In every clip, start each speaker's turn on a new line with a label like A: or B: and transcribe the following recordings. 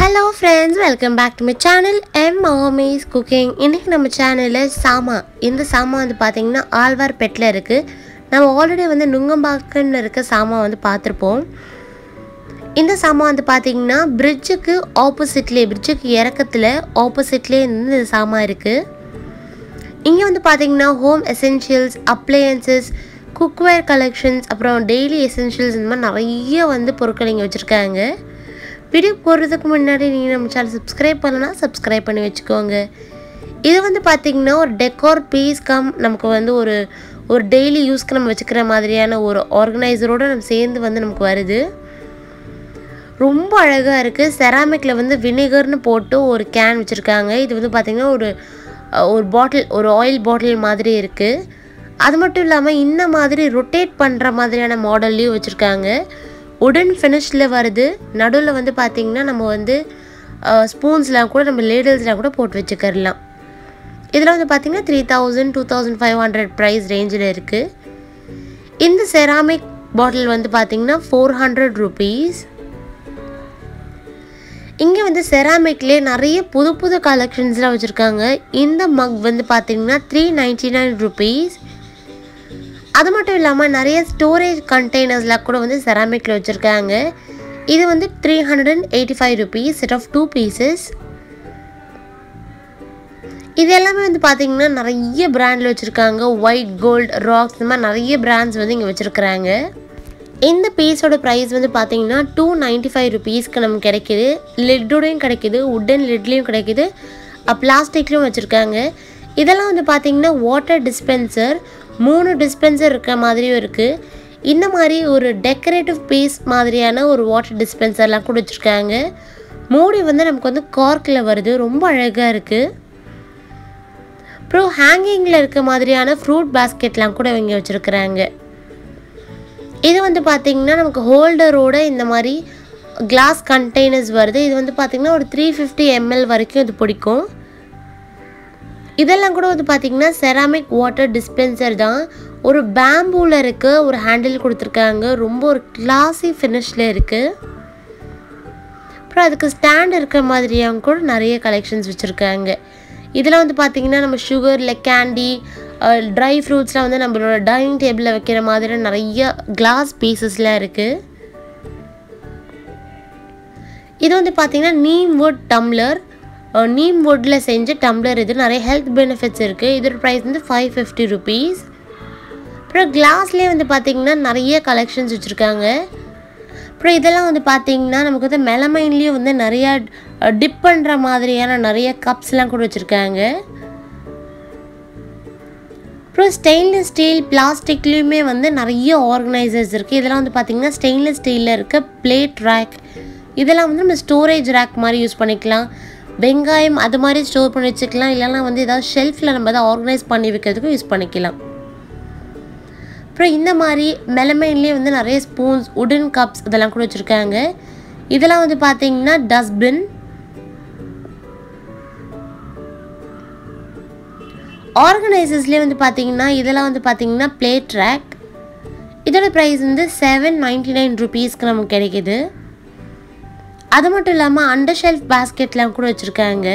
A: hello friends welcome back to my channel M mommy's cooking இன்றைக்கி நம்ம சேனலில் சாமா இந்த சாமா வந்து பார்த்திங்கன்னா ஆழ்வார் பெட்டில் இருக்குது நம்ம ஆல்ரெடி வந்து நுங்கம்பாக்கன்னு இருக்க சாமா வந்து பார்த்துருப்போம் இந்த சாமா வந்து பார்த்திங்கன்னா பிரிட்ஜுக்கு ஆப்போசிட்லேயே பிரிட்ஜுக்கு இறக்கத்தில் ஆப்போசிட்லேயே இந்த சாமா இருக்குது இங்கே வந்து பார்த்தீங்கன்னா home essentials appliances cookware collections அப்புறம் டெய்லி எசென்ஷியல்ஸ் இந்த மாதிரி நிறைய வந்து பொருட்கள் இங்கே வச்சுருக்காங்க வீடியோ போடுறதுக்கு முன்னாடி நீங்கள் நம்ம சேனல் சப்ஸ்கிரைப் பண்ணலன்னா சப்ஸ்கிரைப் பண்ணி வச்சுக்கோங்க இது வந்து பார்த்திங்கன்னா ஒரு டெக்கோர் பீஸ் கம் நமக்கு வந்து ஒரு ஒரு டெய்லி யூஸ்க்கு நம்ம வச்சுக்கிற மாதிரியான ஒரு ஆர்கனைசரோடு நம்ம சேர்ந்து வந்து நமக்கு வருது ரொம்ப அழகாக இருக்குது செராமிக்கில் வந்து வினிகர்னு போட்டு ஒரு கேன் வச்சுருக்காங்க இது வந்து பார்த்திங்கன்னா ஒரு ஒரு பாட்டில் ஒரு ஆயில் பாட்டில் மாதிரி இருக்குது அது மட்டும் இல்லாமல் இந்த மாதிரி ரொட்டேட் பண்ணுற மாதிரியான மாடல்லையும் வச்சுருக்காங்க உடன் ஃபினிஷில் வருது நடுவில் வந்து பார்த்திங்கன்னா நம்ம வந்து ஸ்பூன்ஸ்லாம் கூட நம்ம லேடல்ஸ்லாம் கூட போட்டு வச்சுக்கரலாம் இதில் வந்து பார்த்திங்கன்னா three thousand two thousand five hundred price ரேஞ்சில் இருக்குது இந்த செராமிக் பாட்டில் வந்து பார்த்திங்கன்னா ஃபோர் ஹண்ட்ரட் ருபீஸ் இங்கே வந்து செராமிக்லேயே நிறைய புது புது கலெக்ஷன்ஸ்லாம் வச்சுருக்காங்க இந்த மக் வந்து பார்த்திங்கன்னா த்ரீ நைன்டி நைன் ருபீஸ் அது மட்டும் இல்லாமல் நிறைய ஸ்டோரேஜ் கண்டெய்னர்ஸ்லாம் கூட வந்து செராமிக்கில் வச்சுருக்காங்க இது வந்து three hundred and eighty five rupees set of two pieces இது எல்லாமே வந்து பார்த்திங்கன்னா நிறைய பிராண்டில் வச்சுருக்காங்க ஒயிட் கோல்ட் ராக்ஸ் இந்த மாதிரி நிறைய பிராண்ட்ஸ் வந்து இங்கே வச்சுருக்குறாங்க இந்த பீஸோட ப்ரைஸ் வந்து பார்த்தீங்கன்னா டூ நைன்ட்டி ஃபைவ் ருபீஸ்க்கு நமக்கு கிடைக்கிது லிட்டோடையும் கிடைக்கிது உட்டன் லிட்லேயும் கிடைக்கிது பிளாஸ்டிக்லேயும் வச்சுருக்காங்க இதெல்லாம் வந்து பார்த்திங்கன்னா வாட்டர் டிஸ்பென்சர் மூணு டிஸ்பென்சர் இருக்கிற மாதிரியும் இருக்குது இந்த மாதிரி ஒரு டெக்கரேட்டிவ் பீஸ் மாதிரியான ஒரு வாட்டர் டிஸ்பென்சர்லாம் கூட வச்சுருக்காங்க மூடி வந்து நமக்கு வந்து கார்க்கில் வருது ரொம்ப அழகாக இருக்குது அப்புறம் ஹேங்கிங்கில் இருக்க மாதிரியான ஃப்ரூட் பேஸ்கெட்லாம் கூட இங்கே வச்சுருக்குறாங்க இது வந்து பார்த்திங்கன்னா நமக்கு ஹோல்டரோட இந்த மாதிரி கிளாஸ் கண்டெய்னர்ஸ் வருது இது வந்து பார்த்திங்கன்னா ஒரு த்ரீ ஃபிஃப்டி எம்எல் வரைக்கும் இது பிடிக்கும் இதெல்லாம் கூட வந்து பார்த்திங்கன்னா செராமிக் வாட்டர் டிஸ்பென்சர் தான் ஒரு பேம்பூவில் இருக்க ஒரு ஹேண்டில் கொடுத்துருக்காங்க ரொம்ப ஒரு கிளாஸி ஃபினிஷில் இருக்குது அப்புறம் அதுக்கு ஸ்டாண்ட் இருக்கிற மாதிரியாக கூட நிறைய கலெக்ஷன்ஸ் வச்சுருக்காங்க இதில் வந்து பார்த்திங்கன்னா நம்ம சுகர் இல்லை கேண்டி ட்ரை ஃப்ரூட்ஸ்லாம் வந்து நம்மளோட டைனிங் டேபிளில் வைக்கிற மாதிரி நிறைய கிளாஸ் பீசஸ்லாம் இருக்குது இது வந்து பார்த்திங்கன்னா நீம் வுட் டம்ளர் நீம் வுட்டில் செஞ்ச டம்ளர் இது நிறைய ஹெல்த் பெனிஃபிட்ஸ் இருக்குது இதோட ப்ரைஸ் வந்து ஃபைவ் ஃபிஃப்டி ருபீஸ் அப்புறம் கிளாஸ்லேயே வந்து பார்த்திங்கன்னா நிறைய கலெக்ஷன்ஸ் வச்சுருக்காங்க அப்புறம் இதெல்லாம் வந்து பார்த்திங்கன்னா நமக்கு வந்து மெலமைன்லேயும் வந்து நிறையா டிப் பண்ணுற மாதிரியான நிறைய கப்ஸ்லாம் கூட வச்சுருக்காங்க அப்புறம் ஸ்டெயின்லெஸ் ஸ்டீல் பிளாஸ்டிக்லேயுமே வந்து நிறைய ஆர்கனைசர்ஸ் இருக்குது இதெல்லாம் வந்து பார்த்திங்கன்னா ஸ்டெயின்லெஸ் ஸ்டீலில் இருக்க பிளேட் ரேக் இதெல்லாம் வந்து நம்ம ஸ்டோரேஜ் ரேக் மாதிரி யூஸ் பண்ணிக்கலாம் வெங்காயம் அது மாதிரி ஸ்டோர் பண்ணி வச்சுக்கலாம் இல்லைனா வந்து ஏதாவது ஷெல்ஃபில் நம்ம எதாவது ஆர்கனைஸ் பண்ணி வைக்கிறதுக்கும் யூஸ் பண்ணிக்கலாம் அப்புறம் இந்த மாதிரி மெலமைன்லேயே வந்து நிறைய ஸ்பூன்ஸ் உடன் கப்ஸ் இதெல்லாம் கூட வச்சுருக்காங்க இதெல்லாம் வந்து பார்த்தீங்கன்னா டஸ்ட்பின் ஆர்கனைசர்ஸ்லேயே வந்து பார்த்தீங்கன்னா இதெல்லாம் வந்து பார்த்தீங்கன்னா பிளேட் ரேக் இதோட ப்ரைஸ் வந்து செவன் நைன்டி நைன் ருபீஸ்க்கு நமக்கு கிடைக்கிது அது மட்டும் இல்லாமல் அண்டர் ஷெல்ஃப் பேஸ்கெட்லாம் கூட வச்சுருக்காங்க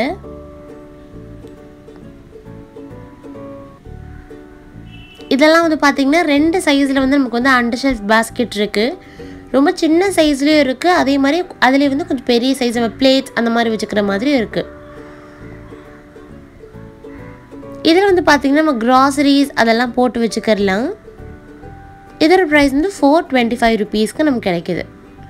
A: இதெல்லாம் வந்து பார்த்திங்கன்னா ரெண்டு சைஸில் வந்து நமக்கு வந்து அண்டர் ஷெல்ஃப் பேஸ்கெட் இருக்குது ரொம்ப சின்ன சைஸ்லேயும் இருக்குது அதே மாதிரி அதுலேயே வந்து கொஞ்சம் பெரிய சைஸ் நம்ம பிளேட்ஸ் அந்த மாதிரி வச்சுக்கிற மாதிரி இருக்குது இதில் வந்து பார்த்திங்கன்னா நம்ம க்ராசரிஸ் அதெல்லாம் போட்டு வச்சுக்கிறலாம் இதோட ப்ரைஸ் வந்து ஃபோர் டுவெண்ட்டி ஃபைவ் ருபீஸ்க்கு நமக்கு கிடைக்கிது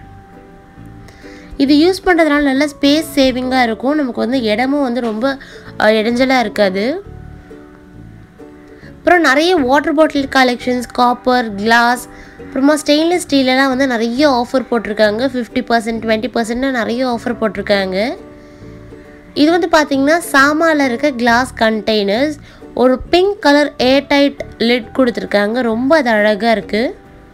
A: இது யூஸ் பண்ணுறதுனால நல்ல ஸ்பேஸ் சேவிங்காக இருக்கும் நமக்கு வந்து இடமும் வந்து ரொம்ப இடைஞ்சலாக இருக்காது அப்புறம் நிறைய water bottle collections copper glass அப்புறமா ஸ்டெயின்லெஸ் ஸ்டீலெலாம் வந்து நிறைய ஆஃபர் போட்டிருக்காங்க ஃபிஃப்டி பர்சன்ட் டுவெண்ட்டி பர்சன்ட்னு நிறைய ஆஃபர் போட்டிருக்காங்க இது வந்து பார்த்திங்கன்னா சாமாவில் இருக்க கிளாஸ் கண்டெய்னர்ஸ் ஒரு pink colour air tight lid கொடுத்துருக்காங்க ரொம்ப அது அழகாக இருக்குது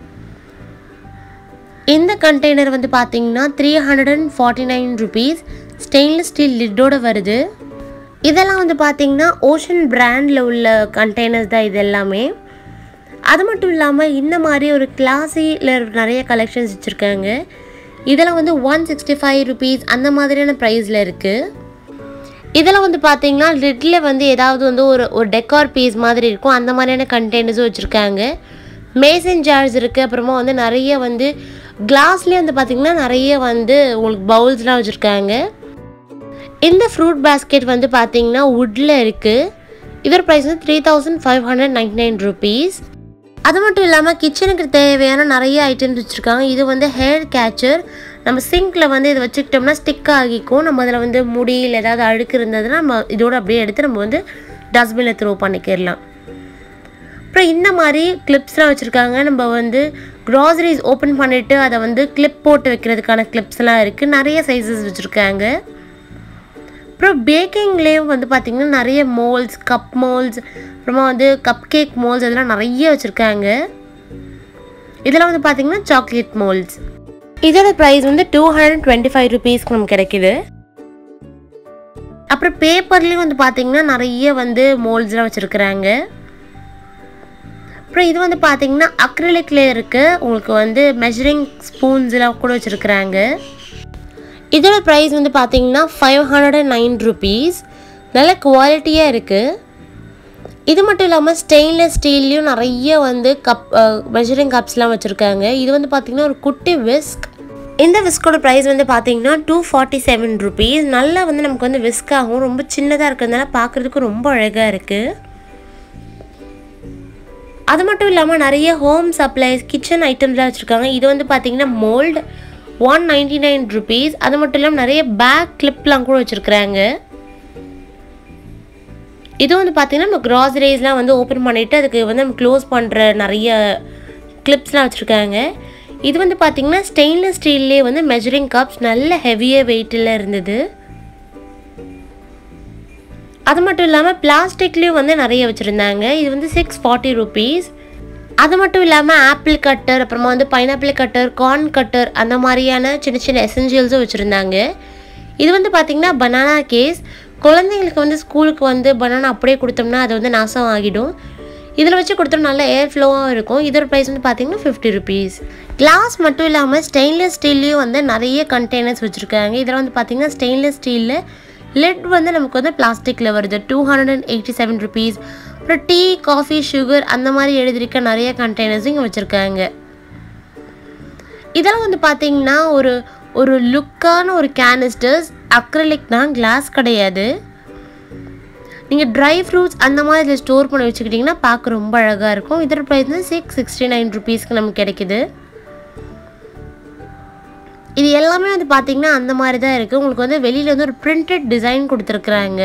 A: இந்த கண்டெய்னர் வந்து பார்த்தீங்கன்னா three hundred and forty nine rupees stainless steel லிட்டோடு வருது இதெல்லாம் வந்து பார்த்தீங்கன்னா ஓஷன் பிராண்டில் உள்ள கண்டெய்னர்ஸ் தான் இது எல்லாமே அது மட்டும் இல்லாமல் இந்த மாதிரி ஒரு கிளாஸியில் நிறைய கலெக்ஷன்ஸ் வச்சுருக்காங்க இதெல்லாம் வந்து ஒன் சிக்ஸ்டி ஃபைவ் ருபீஸ் அந்த மாதிரியான ப்ரைஸில் இருக்குது இதில் வந்து பார்த்தீங்கன்னா லிட்டில் வந்து ஏதாவது வந்து ஒரு ஒரு டெக்கார் பீஸ் மாதிரி இருக்கும் அந்த மாதிரியான கண்டெய்னர்ஸும் வச்சுருக்காங்க மேசன் ஜார்ஸ் இருக்குது அப்புறமா வந்து நிறைய வந்து கிளாஸ்லேயே வந்து பார்த்திங்கன்னா நிறைய வந்து உங்களுக்கு பவுல்ஸ்லாம் வச்சுருக்காங்க இந்த ஃப்ரூட் பாஸ்கெட் வந்து பார்த்தீங்கன்னா வுட்டில் இருக்குது இதோட ப்ரைஸ் வந்து three thousand five hundred ninety nine rupees அது மட்டும் இல்லாமல் கிச்சனுக்கு தேவையான நிறைய ஐட்டம்ஸ் வச்சுருக்காங்க இது வந்து ஹேர் கேச்சர் நம்ம சிங்க்கில் வந்து இதை வச்சுக்கிட்டோம்னா ஸ்டிக் ஆகிக்கும் நம்ம அதில் வந்து முடி இல்லை ஏதாவது அழுக்கு இருந்ததுன்னா நம்ம இதோட அப்படியே எடுத்து நம்ம வந்து டஸ்ட்பினில் த்ரோ பண்ணிக்கிடலாம் அப்புறம் இந்த மாதிரி கிளிப்ஸ்லாம் வச்சுருக்காங்க நம்ம வந்து க்ராசரிஸ் ஓப்பன் பண்ணிவிட்டு அதை வந்து கிளிப் போட்டு வைக்கிறதுக்கான கிளிப்ஸ்லாம் இருக்குது நிறைய சைஸஸ் வச்சுருக்காங்க அப்புறம் பேக்கிங்லேயும் வந்து பார்த்திங்கன்னா நிறைய மோல்ஸ் கப் மோல்ஸ் அப்புறமா வந்து கப் கேக் மோல்ஸ் அதெல்லாம் நிறைய வச்சுருக்காங்க இதெல்லாம் வந்து பார்த்திங்கன்னா சாக்லேட் மோல்ஸ் இதோட ப்ரைஸ் வந்து டூ ஹண்ட்ரட் டுவெண்ட்டி ஃபைவ் ருபீஸ்க்கு நமக்கு கிடைக்குது அப்புறம் பேப்பர்லேயும் வந்து பார்த்திங்கன்னா நிறைய வந்து மோல்ஸ்லாம் வச்சுருக்குறாங்க அப்புறம் இது வந்து பார்த்திங்கன்னா அக்ரிலிக்ல இருக்குது உங்களுக்கு வந்து மெஷரிங் ஸ்பூன்ஸ்லாம் கூட வச்சுருக்குறாங்க இதோட ப்ரைஸ் வந்து பார்த்தீங்கன்னா five hundred and nine rupees நல்ல குவாலிட்டியாக இருக்குது இது மட்டும் இல்லாமல் ஸ்டெயின்லெஸ் ஸ்டீல்லையும் நிறைய வந்து கப் மெஷரிங் கப்ஸ்லாம் வச்சுருக்காங்க இது வந்து பார்த்திங்கன்னா ஒரு குட்டி விஸ்க் இந்த விஸ்கோட ப்ரைஸ் வந்து பார்த்தீங்கன்னா டூ ஃபார்ட்டி செவன் ருபீஸ் நல்லா வந்து நமக்கு வந்து விஸ்க் ஆகும் ரொம்ப சின்னதாக இருக்கிறதுனால பார்க்குறதுக்கு ரொம்ப அழகாக இருக்குது அது மட்டும் இல்லாமல் நிறைய ஹோம் சப்ளைஸ் கிச்சன் ஐட்டம்ஸ்லாம் வச்சுருக்காங்க இது வந்து பார்த்தீங்கன்னா mould one ninety nine rupees அது மட்டும் இல்லாமல் நிறைய பேக் கிளிப்லாம் கூட வச்சுருக்குறாங்க இது வந்து பார்த்திங்கன்னா நம்ம க்ராசரிஸ்லாம் வந்து ஓப்பன் பண்ணிவிட்டு அதுக்கு வந்து நம்ம க்ளோஸ் பண்ணுற நிறைய கிளிப்ஸ்லாம் வச்சுருக்காங்க இது வந்து பார்த்திங்கன்னா ஸ்டெயின்லெஸ் ஸ்டீல்லே வந்து மெஷரிங் கப்ஸ் நல்ல ஹெவியாக வெயிட்டில் இருந்தது அது மட்டும் இல்லாமல் பிளாஸ்டிக்லேயும் வந்து நிறைய வச்சுருந்தாங்க இது வந்து சிக்ஸ் ஃபார்ட்டி ருபீஸ் அது மட்டும் இல்லாமல் ஆப்பிள் கட்டர் அப்புறமா வந்து பைனாப்பிள் கட்டர் கார்ன் கட்டர் அந்த மாதிரியான சின்ன சின்ன எசென்ஷியல்ஸும் வச்சுருந்தாங்க இது வந்து பார்த்திங்கன்னா பனானா கேஸ் குழந்தைங்களுக்கு வந்து ஸ்கூலுக்கு வந்து பனானா அப்படியே கொடுத்தோம்னா அது வந்து நாசம் ஆகிடும் இதில் வச்சு கொடுத்தோம் நல்ல ஏர் ஃப்ளோவாக இருக்கும் இதோட ப்ரைஸ் வந்து பார்த்தீங்கன்னா ஃபிஃப்டி ருபீஸ் கிளாஸ் மட்டும் இல்லாமல் ஸ்டெயின்லெஸ் ஸ்டீல்லையும் வந்து நிறைய கண்டெய்னர்ஸ் வச்சுருக்காங்க இதில் வந்து பார்த்தீங்கன்னா ஸ்டெயின்லெஸ் ஸ்டீலில் லெட் வந்து நமக்கு வந்து பிளாஸ்டிக்கில் வருது two hundred and eighty seven rupees அப்புறம் டீ காஃபி சுகர் அந்த மாதிரி எழுதியிருக்க நிறைய கண்டெய்னர்ஸ் இங்கே வச்சுருக்காங்க இதெல்லாம் வந்து பார்த்தீங்கன்னா ஒரு ஒரு லுக்கான ஒரு கேனிஸ்டர்ஸ் அக்ரலிக் தான் கிளாஸ் கிடையாது நீங்கள் ட்ரை ஃப்ரூட்ஸ் அந்த மாதிரி இதில் ஸ்டோர் பண்ணி வச்சுக்கிட்டிங்கன்னா பார்க்க ரொம்ப அழகாக இருக்கும் இதோட ப்ரைஸ் வந்து சிக்ஸ் சிக்ஸ்டி நைன் ருபீஸ்க்கு நமக்கு கிடைக்குது இது எல்லாமே வந்து பார்த்தீங்கன்னா அந்த மாதிரி தான் இருக்குது உங்களுக்கு வந்து வெளியில் வந்து ஒரு பிரிண்டட் டிசைன் கொடுத்துருக்குறாங்க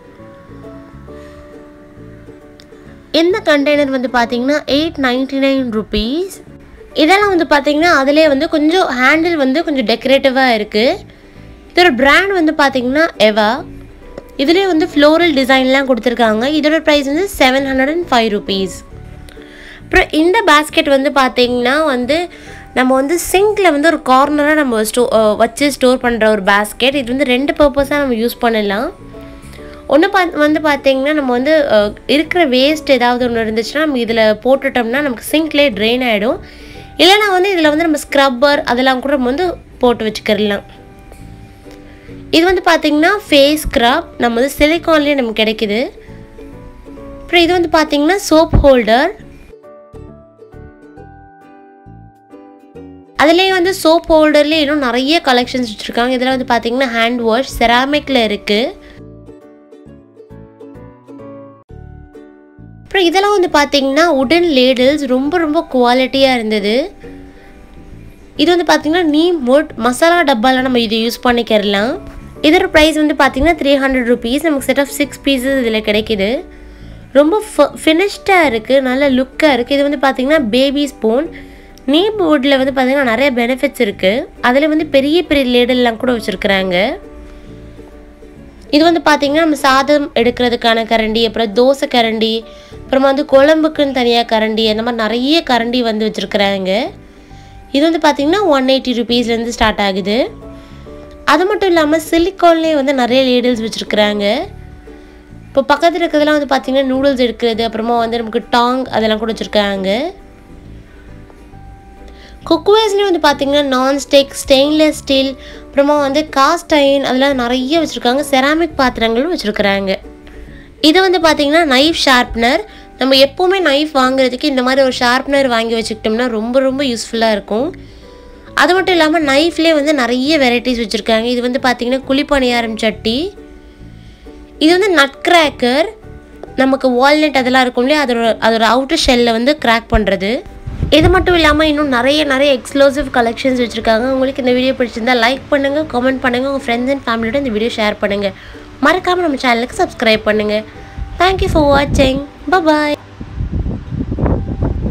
A: இந்த கண்டெய்னர் வந்து பார்த்தீங்கன்னா எயிட் நைன்டி நைன் ருபீஸ் இதெல்லாம் வந்து பார்த்தீங்கன்னா அதிலே வந்து கொஞ்சம் ஹேண்டில் வந்து கொஞ்சம் டெக்கரேட்டிவாக இருக்குது இதோட பிராண்ட் வந்து பார்த்தீங்கன்னா எவா இதுலேயே வந்து ஃப்ளோரல் டிசைன்லாம் கொடுத்துருக்காங்க இதோட ப்ரைஸ் வந்து seven hundred and five rupees அப்புறம் இந்த பேஸ்கெட் வந்து பார்த்தீங்கன்னா வந்து நம்ம வந்து சிங்கில் வந்து ஒரு கார்னராக நம்ம ஸ்டோ வச்சு ஸ்டோர் பண்ணுற ஒரு பேஸ்கெட் இது வந்து ரெண்டு பர்பஸாக நம்ம யூஸ் பண்ணலாம் ஒன்று பா வந்து பார்த்தீங்கன்னா நம்ம வந்து அஹ், இருக்கிற வேஸ்ட் ஏதாவது ஒன்று இருந்துச்சுன்னா நம்ம இதில் போட்டுட்டோம்னா நமக்கு சிங்க்லேயே ட்ரெயின் ஆகிடும் இல்லைனா வந்து இதில் வந்து நம்ம ஸ்க்ரப்பர் அதெல்லாம் கூட நம்ம வந்து போட்டு வச்சுக்கிடலாம் இது வந்து பார்த்தீங்கன்னா ஃபேஸ் ஸ்க்ரப் நம்ம வந்து சிலிக்கான்லேயே நமக்கு கிடைக்குது அப்புறம் இது வந்து பார்த்தீங்கன்னா சோப் ஹோல்டர் அதுலேயே வந்து சோப் ஹோல்டர்லேயே இன்னும் நிறைய கலெக்ஷன்ஸ் வச்சுருக்காங்க இதில் வந்து பார்த்தீங்கன்னா ஹேண்ட் வாஷ் செராமிக்கில் இருக்குது அப்புறம் இதெல்லாம் வந்து பார்த்தீங்கன்னா உடன் லேடில்ஸ் ரொம்ப ரொம்ப குவாலிட்டியாக இருந்தது இது வந்து பார்த்தீங்கன்னா நீ முட் மசாலா டப்பாலாம் நம்ம இது யூஸ் பண்ணிக்கிறலாம் இதோட ப்ரைஸ் வந்து பார்த்தீங்கன்னா த்ரீ ஹண்ட்ரட் ருபீஸ் நமக்கு செட் ஆஃப் சிக்ஸ் பீசஸ் இதில் கிடைக்குது ரொம்ப ஃபினிஷ்டாக இருக்குது நல்ல லுக்காக இருக்குது இது வந்து பார்த்தீங்கன்னா பேபி ஸ்பூன் நீம் வுட்டில் வந்து பார்த்தீங்கன்னா நிறைய பெனிஃபிட்ஸ் இருக்குது அதில் வந்து பெரிய பெரிய லேடல்லாம் கூட வச்சுருக்குறாங்க இது வந்து பார்த்தீங்கன்னா நம்ம சாதம் எடுக்கிறதுக்கான கரண்டி அப்புறம் தோசை கரண்டி அப்புறமா வந்து குழம்புக்குன்னு தனியாக கரண்டி அந்த மாதிரி நிறைய கரண்டி வந்து வச்சுருக்குறாங்க இது வந்து பார்த்தீங்கன்னா ஒன் எயிட்டி ருபீஸ்லேருந்து ஸ்டார்ட் ஆகுது அது மட்டும் இல்லாமல் சிலிக்கான்லேயே வந்து நிறைய லேடில்ஸ் வச்சுருக்குறாங்க இப்போ பக்கத்தில் இருக்கிறதுலாம் வந்து பார்த்தீங்கன்னா நூடுல்ஸ் எடுக்கிறது அப்புறமா வந்து நமக்கு டாங் அதெல்லாம் கூட வச்சுருக்காங்க குக்வேஸ்லேயும் வந்து பார்த்தீங்கன்னா நான்ஸ்டிக் ஸ்டெயின்லெஸ் ஸ்டீல் அப்புறமா வந்து காஸ்ட் அயன் அதெல்லாம் நிறைய வச்சுருக்காங்க செராமிக் பாத்திரங்களும் வச்சுருக்குறாங்க இது வந்து பார்த்தீங்கன்னா நைஃப் ஷார்ப்னர் நம்ம எப்போவுமே நைஃப் வாங்குறதுக்கு இந்த மாதிரி ஒரு ஷார்ப்னர் வாங்கி வச்சுக்கிட்டோம்னா ரொம்ப ரொம்ப யூஸ்ஃபுல்லாக இருக்கும் அது மட்டும் இல்லாமல் நைஃப்லேயே வந்து நிறைய வெரைட்டிஸ் வச்சுருக்காங்க இது வந்து பார்த்தீங்கன்னா குழிப்பணியாரம் சட்டி இது வந்து நட் கிராக்கர் நமக்கு வால்நட் அதெல்லாம் இருக்கும் இல்லையா அதோட அதோட அவுட்டர் ஷெல்லில் வந்து கிராக் பண்ணுறது இது மட்டும் இல்லாமல் இன்னும் நிறைய நிறைய எக்ஸ்க்ளூசிவ் கலெக்ஷன்ஸ் வச்சுருக்காங்க உங்களுக்கு இந்த வீடியோ பிடிச்சிருந்தா லைக் பண்ணுங்கள் கமெண்ட் பண்ணுங்கள் உங்கள் ஃப்ரெண்ட்ஸ் அண்ட் ஃபேமிலியோட இந்த வீடியோ ஷேர் பண்ணுங்கள் மறக்காமல் நம்ம சேனலுக்கு சப்ஸ்கிரைப் பண்ணுங்கள் தேங்க்யூ ஃபார் வாட்சிங் பாய்